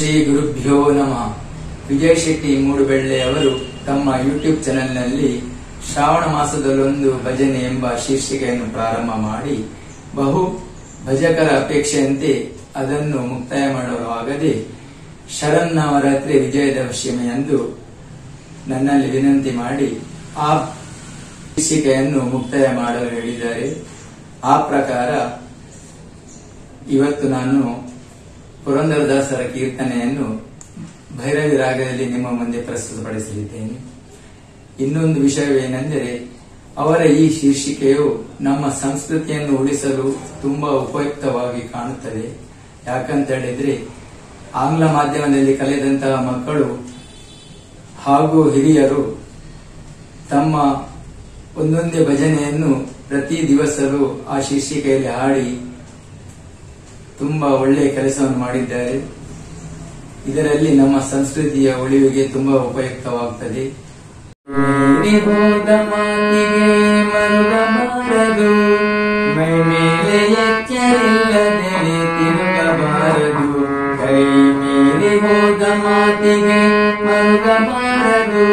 ಶ್ರೀ ಗುರುಭ್ಯೋ ನಮಃ ವಿಜಯ್ ಶೆಟ್ಟಿ ಮೂಡುಬೆಳ್ಳೆ ಅವರು ತಮ್ಮ ಯೂಟ್ಯೂಬ್ ಚಾನೆಲ್ನಲ್ಲಿ ಶ್ರಾವಣ ಮಾಸದಲ್ಲೊಂದು ಭಜನೆ ಎಂಬ ಶೀರ್ಷಿಕೆಯನ್ನು ಪ್ರಾರಂಭ ಮಾಡಿ ಬಹು ಭಜಕರ ಅಪೇಕ್ಷೆಯಂತೆ ಅದನ್ನು ಮುಕ್ತಾಯ ಮಾಡಲಾಗದೆ ಶರನ್ನವರಾತ್ರಿ ವಿಜಯದಶಮಿಯಂದು ನನ್ನಲ್ಲಿ ವಿನಂತಿ ಮಾಡಿ ಆ ಶೀರ್ಷಿಕೆಯನ್ನು ಮುಕ್ತಾಯ ಮಾಡಲು ಹೇಳಿದ್ದಾರೆ ಆ ಪ್ರಕಾರ ಇವತ್ತು ನಾನು ಪುರಂದರದಾಸರ ಕೀರ್ತನೆಯನ್ನು ಭೈರವಿ ರಾಗದಲ್ಲಿ ನಿಮ್ಮ ಮುಂದೆ ಪ್ರಸ್ತುತಪಡಿಸಲಿದ್ದೇನೆ ಇನ್ನೊಂದು ವಿಷಯವೇನೆಂದರೆ ಅವರ ಈ ಶೀರ್ಷಿಕೆಯು ನಮ್ಮ ಸಂಸ್ಕೃತಿಯನ್ನು ಉಳಿಸಲು ತುಂಬಾ ಉಪಯುಕ್ತವಾಗಿ ಕಾಣುತ್ತದೆ ಯಾಕಂತ ಹೇಳಿದ್ರೆ ಆಂಗ್ಲ ಮಾಧ್ಯಮದಲ್ಲಿ ಕಲಿದಂತಹ ಮಕ್ಕಳು ಹಾಗೂ ಹಿರಿಯರು ತಮ್ಮ ಒಂದೊಂದೇ ಭಜನೆಯನ್ನು ಪ್ರತಿ ದಿವಸವೂ ಆ ಶೀರ್ಷಿಕೆಯಲ್ಲಿ ಹಾಡಿ ತುಂಬಾ ಒಳ್ಳೆಯ ಕೆಲಸವನ್ನು ಮಾಡಿದ್ದಾರೆ ಇದರಲ್ಲಿ ನಮ್ಮ ಸಂಸ್ಕೃತಿಯ ಉಳಿವಿಗೆ ತುಂಬಾ ಉಪಯುಕ್ತವಾಗುತ್ತದೆ ಮೀರಿ ಹೋದ ಮಾತಿಗೆ ಮರುಗಬಾರದು ಮೈ ಮೇಲೆ ಎಚ್ಚರಿಲ್ಲದೆ ತಿರುಗಬಾರದು ಕೈ ಮೀರಿ ಹೋದ ಮಾತಿಗೆ ಮರುಗಬಾರದು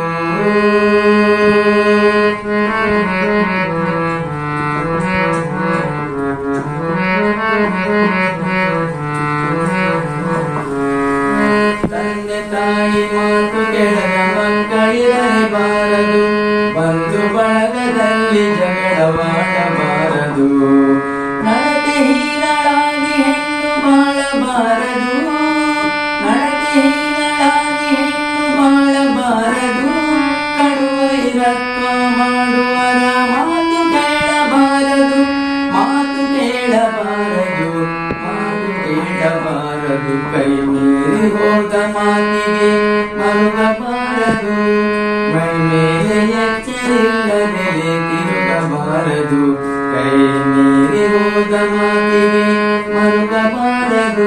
ತಂದೆ ತಾಯಿ ಮಾತು ಕೆಳಗ ಮಕ್ಕಳಿರಬಾರದು ಬಂಧು ಬಳಗದಲ್ಲಿ ಜಗಳವಾಡಬಾರದು ನಡತೆ ಹೀನಳಾಗಿ ಹೆಣ್ಣು ಬಾಳಬಾರದು ನಡತೆ ಹೀನಳಾಗಿ ಹೆಣ್ಣು ಬಾಳಬಾರದು ಕಡುವ ಇರತ್ವ ಮಾಡುವರ ಮಾತು ಕೇಳಬಾರದು ಮಾತು ಕೇಳಬಾರದು ಮಾತು ಕೇಳಬಾರದು ಕೈ ಮೀರಿ ಹೋದ ಮಾತಿಗೆ ಮರುಗಬಾರದು ಮೈ ಮೇಲೆ ಎಚ್ಚರಿಲ್ಲದೆ ತಿರುಗಬಾರದು ಕೈ ಮೀರಿ ಹೋದ ಮಾತಿಗೆ ಮರುಗಬಾರದು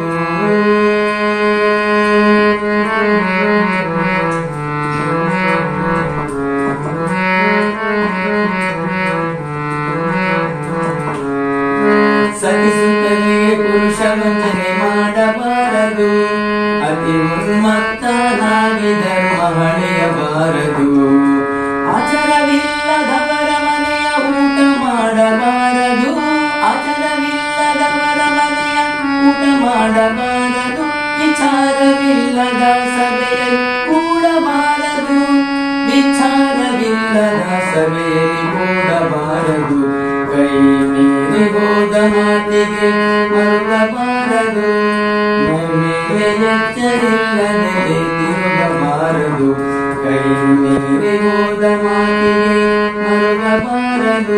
ಸಹಿಸುತ್ತಲಿಗೆ ಪುರುಷ ವಂಚನೆ ಮಾಡಬಾರದು ಅತಿ ಉನ್ಮತ್ತನಾಗಿ ಧರ್ಮ ಹಳೆಯಬಾರದು ಆಚರವಿಲ್ಲದವರ ಮನೆಯ ಊಟ ಮಾಡಬಾರದು ಆಚರವಿಲ್ಲದವರ ಮನೆಯ ಊಟ ಮಾಡಬಾರದು ವಿಚಾರವಿಲ್ಲದ ಸಭೆಯಲ್ಲಿ ಕೂಡಬಾರದು ವಿಚಾರವಿಲ್ಲದ ಸಭೆಯಲ್ಲಿ ಕೂಡಬಾರದು ಕೈ ಮೀರಿ ಹೋದ ಮಾತಿಗೆ ಮರುಗಬಾರದು ಮೈ ಮೇಲೆ ಎಚ್ಚರಿಲ್ಲದೆ ತಿರುಗಬಾರದು ಕೈ ಮೀರಿ ಹೋದ ಮಾತಿಗೆ ಮರುಗಬಾರದು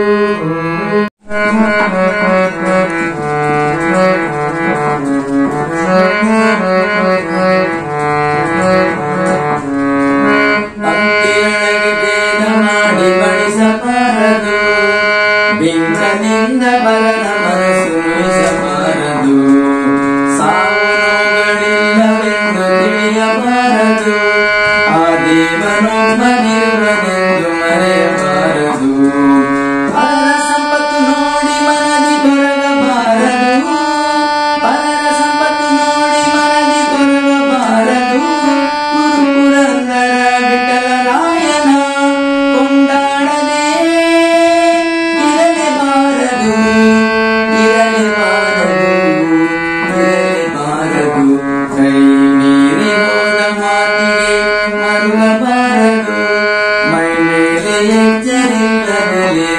ಭಕ್ತಿಯೊಳಗೆ ಭೇದ ಮಾಡಿ ಬಡಿಸಬಾರದು ಬಿಂಕನಿಂದ ಬರನ ಮನಸ್ಸು ನೋಯಿಸಬಾರದು ಸಾವು ನೋವುಗಳಿಲ್ಲವೆಂದು ತಿಳಿಯಬಾರದು ಆ ದೇವನೊಬ್ಬನಿರುವನೆಂದು ಮರೆಯಬಾರದು ಪರರ ಸಂಪತ್ತು ನೋಡಿ ಮನದಿ ಕೊರಗಬಾರದು ಪರರ ಸಂಪತ್ತು ನೋಡಿ ಮನದಿ ಕೊರಗಬಾರದು ಗುರು ಪುರಂದರ ವಿಠಲರಾಯನ ಕೊಂಡಾಡದೆ ಇರಲೇಬಾರದು ಇರಲೇಬಾರದು ಇರಲೇಬಾರದು ಕೈ ಮೀರಿ ಹೋದ ಮಾತಿಗೆ ಮರುಗಬಾರದು ಮೈ ಮೇಲೆ ಎಚ್ಚರಿಲ್ಲದಲೆ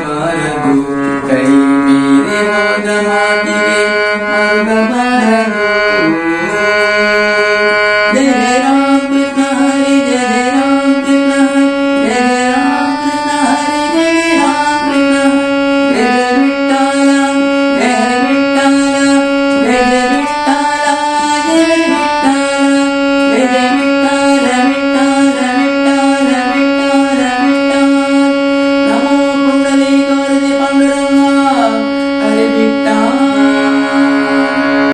ತಿರುಗಬಾರದು ಕೈ ಮೀರಿ ಹೋದ ಮಾತಿಗೆ ಮರುಗಬಾರದು